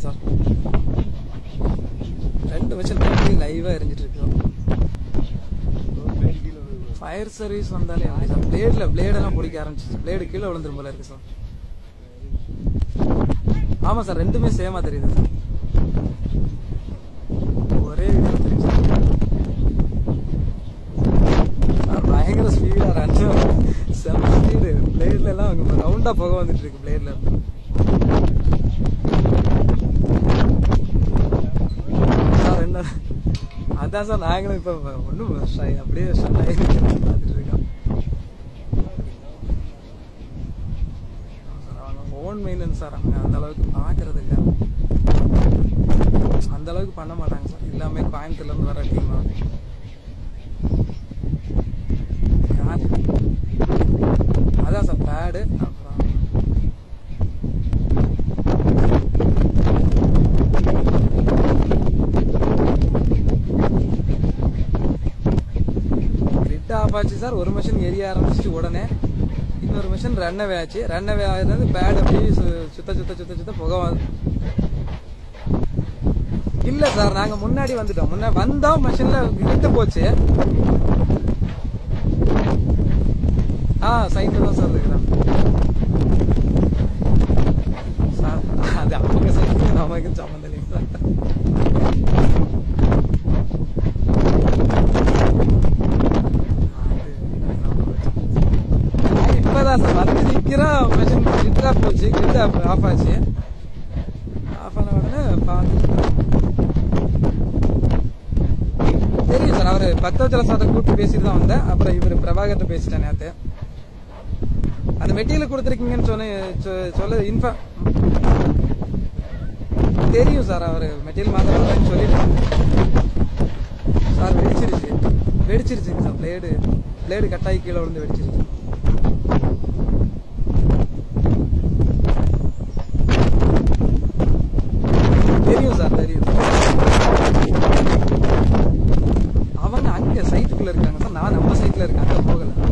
தான் சார் ரெண்டு மிஷின் ரெண்டு லைவாக எரிஞ்சிட்டு இருக்கு ஃபயர் சர்வீஸ் வந்தாலே எப்படி சார் பிளேடில் பிளேடெல்லாம் பிடிக்க ஆரம்பிச்சிச்சு பிளேடு கீழே விழுந்துரும் போல இருக்கு சார் ஆமாம் சார் ரெண்டுமே சேமாக தெரியுது சார் ஒரே வீடியோ தெரியும் சார் சார் பயங்கர ஸ்பீடாக ரன் செம்ம ஸ்பீடு பிளேட்ல எல்லாம் அங்கே ரவுண்டாக புகை வந்துட்டு இருக்கு பிளேட்ல இருந்து சார் என்ன அதான் சார் நாங்களும் இப்போ ஒன்றும் அப்படியே ஷட் ஆகி பார்த்துட்டு இருக்கோம் சார் அவங்க ஓன் மெயின்டெனன்ஸ் சார் அவங்க அந்த அளவுக்கு பார்க்கறது இல்லை அந்த அளவுக்கு பண்ண மாட்டாங்க சார் எல்லாமே கோயம்புத்தூர்ல இருந்து வர டீம் அதான் சார் பேடு அப்புறம் கிரிட் ஆஃப் ஆச்சு சார் ஒரு மிஷின் எரிய ஆரம்பிச்சிச்சு உடனே இன்னொரு மிஷின் ரன்னவே ஆச்சு ரன்னவே ஆகிறது பேட் அப்படியே சு- சுத்த சுத்த சுத்த சுத்த புகை வந்து- இல்ல சார் நாங்க முன்னாடி வந்துட்டோம் முன்ன வந்தோம் மிஷின்ல கிட்ட போச்சு ஆ சைட்ல தான் சார் இருக்கிறேன் சார் அது அவங்க சைட்ல நமக்கு சம்மந்தம் இல்லைங்க சார் அது இப்பதான் சார் வந்து நிக்கிறோம் மிஷின் கிட்ட போச்சு கிட்ட ஆஃப் ஆச்சு ஆஃப் ஆன உடனே பார்த்துட்டு தெரியும் சார் அவரு பக்தவச்சல சார்ட்ட கூப்பிட்டு பேசிட்டு தான் வந்தேன் அப்புறம் இவர் பிரபாகர்ட்ட பேசிட்டேன் நேத்து அந்த மெட்டீரியல் கொடுத்துருக்கீங்கன்னு சொன்ன சொ- சொல்ல இன்ஃபா தெரியும் சார் அவர் மெட்டீரியல் மாத்திரம் சொல்லிட்டு சார் வெடிச்சிருச்சு வெடிச்சிருச்சுங்க சார் பிளேடு பிளேடு கட்டாயி கீழே விழுந்து வெடிச்சிருச்சு தெரியும் சார் தெரியும் அவங்க அங்க சைட்டுக்குள்ள இருக்காங்க சார் நான் நம்ம சைட்ல இருக்கேன் அங்க போகல